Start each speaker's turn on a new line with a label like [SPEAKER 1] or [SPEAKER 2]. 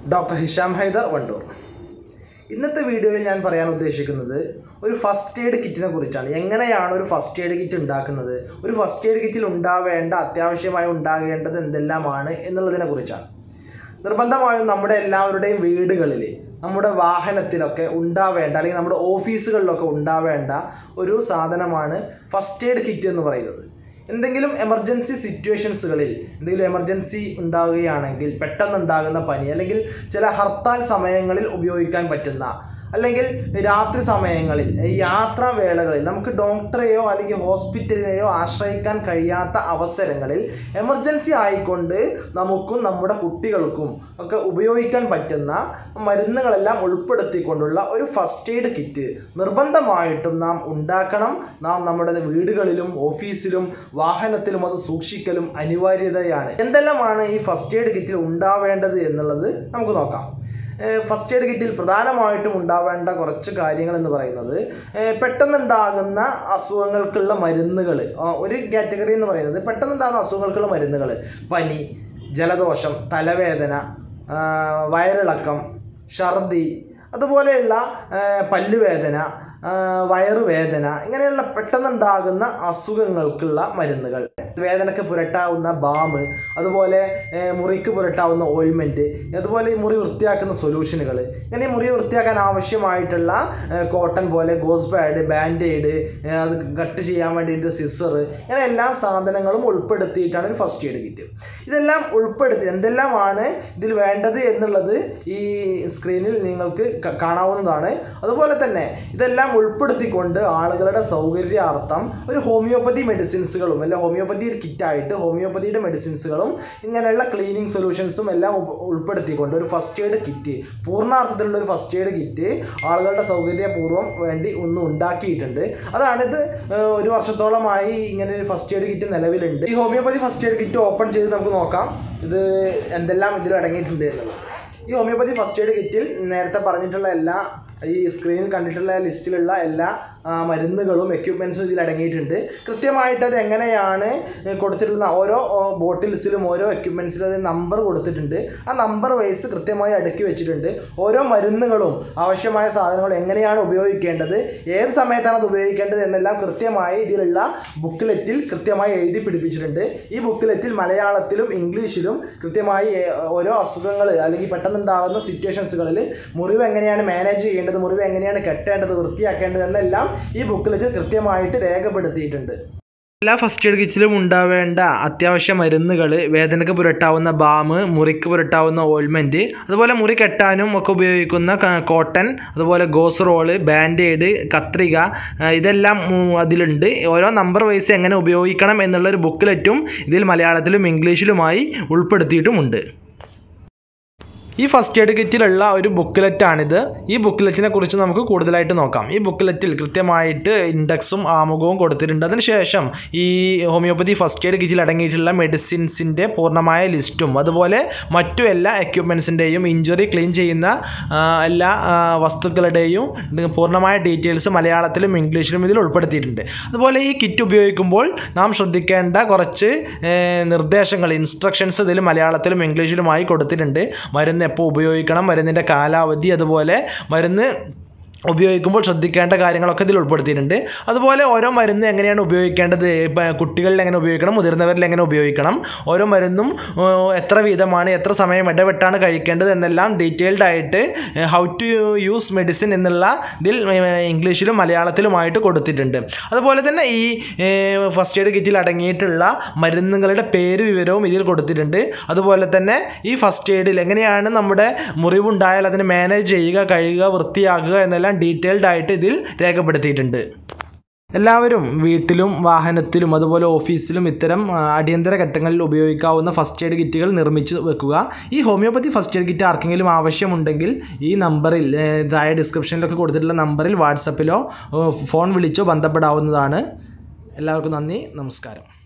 [SPEAKER 1] doctor Hisham Hyder Wandoor ഇന്നത്തെ വീഡിയോയിൽ ഞാൻ പറയാൻ ഉദ്ദേശിക്കുന്നത് ഒരു ഫസ്റ്റ് എയ്ഡ് കിറ്റിനെ കുറിച്ചാണ് എങ്ങനെയാണ് ഒരു ഫസ്റ്റ് എയ്ഡ് കിറ്റ് ഉണ്ടാക്കുന്നത് ഒരു ഫസ്റ്റ് എയ്ഡ് കിറ്റിൽ ഉണ്ടാവേണ്ട അത്യാവശ്യമായി ഉണ്ടാകേണ്ടത് എന്തെല്ലാമാണ് എന്നുള്ളതിനെ കുറിച്ചാണ് നിർബന്ധമായും നമ്മുടെ എല്ലാവരുടെയും വീടുകളിൽ നമ്മുടെ വാഹനത്തിലൊക്കെ ഉണ്ടാവേണ്ട അല്ലെങ്കിൽ നമ്മുടെ ഓഫീസുകളിലൊക്കെ ഉണ്ടാവേണ്ട ഒരു സാധനമാണ് ഫസ്റ്റ് എയ്ഡ് കിറ്റ് എന്ന് പറയുന്നത് എന്തെങ്കിലും എമർജൻസി സിറ്റുവേഷൻസുകളിൽ എന്തെങ്കിലും എമർജൻസി ഉണ്ടാവുകയാണെങ്കിൽ പെട്ടെന്നുണ്ടാകുന്ന പനി അല്ലെങ്കിൽ ചില ഹർത്താൽ സമയങ്ങളിൽ ഉപയോഗിക്കാൻ പറ്റുന്ന അല്ലെങ്കിൽ രാത്രി സമയങ്ങളിൽ ഈ യാത്രാ വേളകളിൽ നമുക്ക് ഡോക്ടറെയോ അല്ലെങ്കിൽ ഹോസ്പിറ്റലിനെയോ ആശ്രയിക്കാൻ കഴിയാത്ത അവസരങ്ങളിൽ എമർജൻസി ആയിക്കൊണ്ട് നമുക്കും നമ്മുടെ കുട്ടികൾക്കും ഒക്കെ ഉപയോഗിക്കാൻ പറ്റുന്ന മരുന്നുകളെല്ലാം ഉൾപ്പെടുത്തിക്കൊണ്ടുള്ള ഒരു ഫസ്റ്റ് എയ്ഡ് കിറ്റ് നിർബന്ധമായിട്ടും നാം ഉണ്ടാക്കണം നാം നമ്മുടെ വീടുകളിലും ഓഫീസിലും വാഹനത്തിലും അത് സൂക്ഷിക്കലും അനിവാര്യതയാണ് എന്തെല്ലാമാണ് ഈ ഫസ്റ്റ് എയ്ഡ് കിറ്റിൽ ഉണ്ടാവേണ്ടത് എന്നുള്ളത് നമുക്ക് നോക്കാം ഫസ്റ്റ് എയ്ഡ് കിറ്റിൽ പ്രധാനമായിട്ടും ഉണ്ടാവേണ്ട കുറച്ച് കാര്യങ്ങൾ എന്ന് പറയുന്നത് ഏഹ് പെട്ടെന്നുണ്ടാകുന്ന അസുഖങ്ങൾക്കുള്ള മരുന്നുകൾ ഒരു കാറ്റഗറി എന്ന് പറയുന്നത് പെട്ടെന്നുണ്ടാകുന്ന അസുഖങ്ങൾക്കുള്ള മരുന്നുകൾ പനി ജലദോഷം തലവേദന ആ, വയറിളക്കം ഛർദി അതുപോലെയുള്ള ആ, പല്ലുവേദന ആ, വയറുവേദന ഇങ്ങനെയുള്ള പെട്ടെന്നുണ്ടാകുന്ന അസുഖങ്ങൾക്കുള്ള മരുന്നുകൾ വേദനയ്ക്ക് പുരട്ടാവുന്ന ബാം അതുപോലെ ഏ, മുറിക്ക് പുരട്ടാവുന്ന ഓയിൽമെൻറ്റ് അതുപോലെ ഈ മുറി വൃത്തിയാക്കുന്ന സൊല്യൂഷനുകൾ ഇങ്ങനെ ഈ മുറി വൃത്തിയാക്കാൻ ആവശ്യമായിട്ടുള്ള ഏ, കോട്ടൺ പോലെ ഗോസ് പാഡ് ബാൻഡേഡ് അത് കട്ട് ചെയ്യാൻ വേണ്ടിയിട്ട് സിസർ ഇങ്ങനെ എല്ലാ സാധനങ്ങളും ഉൾപ്പെടുത്തിയിട്ടാണ് ഒരു ഫസ്റ്റ് എയ്ഡ് കിറ്റ് ഇതെല്ലാം ഉൾപ്പെടുത്തി എന്തെല്ലാമാണ് ഇതിൽ വേണ്ടത് എന്നുള്ളത് ഈ സ്ക്രീനിൽ നിങ്ങൾക്ക് ക- കാണാവുന്നതാണ് അതുപോലെ തന്നെ ഇതെല്ലാം ഉൾപ്പെടുത്തിക്കൊണ്ട് ആളുകളുടെ സൗകര്യാർത്ഥം ഒരു ഹോമിയോപ്പതി മെഡിസിൻസുകളും അല്ല ഹോമിയോപ്പതി കിറ്റായിട്ട് ഹോമിയോപ്പതിയുടെ മെഡിസിൻസുകളും ഇങ്ങനെയുള്ള ക്ലീനിങ് സൊല്യൂഷൻസും എല്ലാം ഉപ- ഉൾപ്പെടുത്തിക്കൊണ്ട് ഒരു ഫസ്റ്റ് എയ്ഡ് കിറ്റ് പൂർണ്ണാർത്ഥത്തിലുള്ള ഒരു ഫസ്റ്റ് എയ്ഡ് കിറ്റ് ആളുകളുടെ സൗകര്യപൂർവ്വം വേണ്ടി ഒന്ന് ഉണ്ടാക്കിയിട്ടുണ്ട് അതാണിത് ഏഹ്, ഒരു വർഷത്തോളമായി ഇങ്ങനെ ഒരു ഫസ്റ്റ് എയ്ഡ് കിറ്റ് നിലവിലുണ്ട് ഈ homeopathy first aid kit open ചെയ്ത് നമുക്ക് നോക്കാം ഇത് എന്തെല്ലാം ഇതിൽ അടങ്ങിയിട്ടുണ്ട് എന്നുള്ളത് ഈ ഹോമിയോപ്പതി ഫസ്റ്റ് എയ്ഡ് കിറ്റിൽ നേരത്തെ പറഞ്ഞിട്ടുള്ള എല്ലാ ഈ സ്ക്രീനിൽ കണ്ടിട്ടുള്ള ലിസ്റ്റിലുള്ള എല്ലാ ആ, മരുന്നുകളും എക്യുപ്മെൻസും ഇതിൽ അടങ്ങിയിട്ടുണ്ട് കൃത്യമായിട്ട് അത് എങ്ങനെയാണ് കൊടുത്തിട്ടുള്ള ഓരോ ബോട്ടിൽസിലും ഓരോ എക്യുപ്മെൻസിലും അത് നമ്പർ കൊടുത്തിട്ടുണ്ട് ആ നമ്പർ വൈസ് കൃത്യമായി അടുക്കി വെച്ചിട്ടുണ്ട് ഓരോ മരുന്നുകളും ആവശ്യമായ സാധനങ്ങൾ എങ്ങനെയാണ് ഉപയോഗിക്കേണ്ടത് ഏത് സമയത്താണ് അത് ഉപയോഗിക്കേണ്ടത് എന്നെല്ലാം കൃത്യമായി ഇതിലുള്ള ബുക്ക്ലെറ്റിൽ കൃത്യമായി എഴുതി പിടിപ്പിച്ചിട്ടുണ്ട് ഈ ബുക്ക്ലെറ്റിൽ മലയാളത്തിലും ഇംഗ്ലീഷിലും കൃത്യമായി ഏ, ഓരോ അസുഖങ്ങൾ അല്ലെങ്കിൽ പെട്ടെന്നുണ്ടാകുന്ന സിറ്റുവേഷൻസുകളിൽ മുറിവ് എങ്ങനെയാണ് മാനേജ് ചെയ്യേണ്ടത് മുറിവ് എങ്ങനെയാണ് കെട്ടേണ്ടത് വൃത്തിയാക്കേണ്ടത് എന്നെല്ലാം ഈ ബുക്ക്ലെറ്റിൽ കൃത്യമായിട്ട് രേഖപ്പെടുത്തിയിട്ടുണ്ട് എല്ലാ ഫസ്റ്റ് എയ്ഡ് കിറ്റിലും ഉണ്ടാവേണ്ട അത്യാവശ്യ മരുന്നുകൾ വേദനയ്ക്ക് പുരട്ടാവുന്ന ബാം മുറിക്ക് പുരട്ടാവുന്ന ഓയിൽമെൻറ്റ് അതുപോലെ മുറി കെട്ടാനും ഒക്കെ ഉപയോഗിക്കുന്ന ക- കോട്ടൺ അതുപോലെ ഗോസ് റോള് ബാൻഡേഡ് കത്രിക ആ, ഇതെല്ലാം ഉം, അതിലുണ്ട് ഓരോ നമ്പർ വൈസ് എങ്ങനെ ഉപയോഗിക്കണം എന്നുള്ളൊരു ബുക്ക്ലെറ്റും ഇതിൽ മലയാളത്തിലും ഇംഗ്ലീഷിലുമായി ഉൾപ്പെടുത്തിയിട്ടുമുണ്ട് ഈ ഫസ്റ്റ് എയ്ഡ് കിറ്റിലുള്ള ഒരു ബുക്ക്ലെറ്റാണിത് ഈ ബുക്ക്ലെറ്റിനെ കുറിച്ച് നമുക്ക് കൂടുതലായിട്ട് നോക്കാം ഈ ബുക്ക്ലെറ്റിൽ കൃത്യമായിട്ട് ഇൻഡെക്സും ആമുഖവും കൊടുത്തിട്ടുണ്ട് അതിനുശേഷം ഈ ഹോമിയോപ്പതി ഫസ്റ്റ് എയ്ഡ് കിറ്റിൽ അടങ്ങിയിട്ടുള്ള മെഡിസിൻസിൻ്റെ പൂർണ്ണമായ ലിസ്റ്റും അതുപോലെ മറ്റു എല്ലാ എക്യുപ്മെൻസിൻ്റെയും ഇഞ്ചുറി ക്ലീൻ ചെയ്യുന്ന ആ, എല്ലാ ആ, വസ്തുക്കളുടെയും പൂർണ്ണമായ ഡീറ്റെയിൽസ് മലയാളത്തിലും ഇംഗ്ലീഷിലും ഇതിൽ ഉൾപ്പെടുത്തിയിട്ടുണ്ട് അതുപോലെ ഈ കിറ്റ് ഉപയോഗിക്കുമ്പോൾ നാം ശ്രദ്ധിക്കേണ്ട കുറച്ച് ഏർ, നിർദ്ദേശങ്ങൾ ഇൻസ്ട്രക്ഷൻസ് ഇതിൽ മലയാളത്തിലും ഇംഗ്ലീഷിലുമായി കൊടുത്തിട്ടുണ്ട് മരുന്ന് എപ്പോൾ ഉപയോഗിക്കണം മരുന്നിൻ്റെ കാലാവധി അതുപോലെ മരുന്ന് ഉപയോഗിക്കുമ്പോൾ ശ്രദ്ധിക്കേണ്ട കാര്യങ്ങളൊക്കെ ഇതിൽ ഉൾപ്പെടുത്തിയിട്ടുണ്ട് അതുപോലെ ഓരോ മരുന്ന് എങ്ങനെയാണ് ഉപയോഗിക്കേണ്ടത് ഇപ്പം കുട്ടികളിൽ എങ്ങനെ ഉപയോഗിക്കണം മുതിർന്നവരിൽ എങ്ങനെ ഉപയോഗിക്കണം ഓരോ മരുന്നും ഏർ, എത്ര വീതമാണ് എത്ര സമയം ഇടവിട്ടാണ് കഴിക്കേണ്ടത് എന്നെല്ലാം ഡീറ്റെയിൽഡ് ആയിട്ട് ഹൗ ടു യൂസ് മെഡിസിൻ എന്നുള്ള ഇതിൽ ഏർ, ഇംഗ്ലീഷിലും മലയാളത്തിലുമായിട്ട് കൊടുത്തിട്ടുണ്ട് അതുപോലെ തന്നെ ഈ ഫസ്റ്റ് എയ്ഡ് കിറ്റിൽ അടങ്ങിയിട്ടുള്ള മരുന്നുകളുടെ പേര് വിവരവും ഇതിൽ കൊടുത്തിട്ടുണ്ട് അതുപോലെ തന്നെ ഈ ഫസ്റ്റ് എയ്ഡിൽ എങ്ങനെയാണ് നമ്മുടെ മുറിവുണ്ടായാൽ അതിനെ മാനേജ് ചെയ്യുക കഴുകുക വൃത്തിയാക്കുക എന്നെല്ലാം ഡീറ്റെയിൽഡ് ആയിട്ട് ഇതിൽ രേഖപ്പെടുത്തിയിട്ടുണ്ട് എല്ലാവരും വീട്ടിലും വാഹനത്തിലും അതുപോലെ ഓഫീസിലും ഇത്തരം ആ, അടിയന്തര ഘട്ടങ്ങളിൽ ഉപയോഗിക്കാവുന്ന ഫസ്റ്റ് എയ്ഡ് കിറ്റുകൾ നിർമ്മിച്ച് വെക്കുക ഈ ഹോമിയോപ്പതി ഫസ്റ്റ് എയ്ഡ് കിറ്റ് ആർക്കെങ്കിലും ആവശ്യമുണ്ടെങ്കിൽ ഈ നമ്പറിൽ ഏ, താഴെ ഡിസ്ക്രിപ്ഷനിലൊക്കെ കൊടുത്തിട്ടുള്ള നമ്പറിൽ വാട്സപ്പിലോ ഓ, ഫോൺ വിളിച്ചോ ബന്ധപ്പെടാവുന്നതാണ് എല്ലാവർക്കും നന്ദി നമസ്കാരം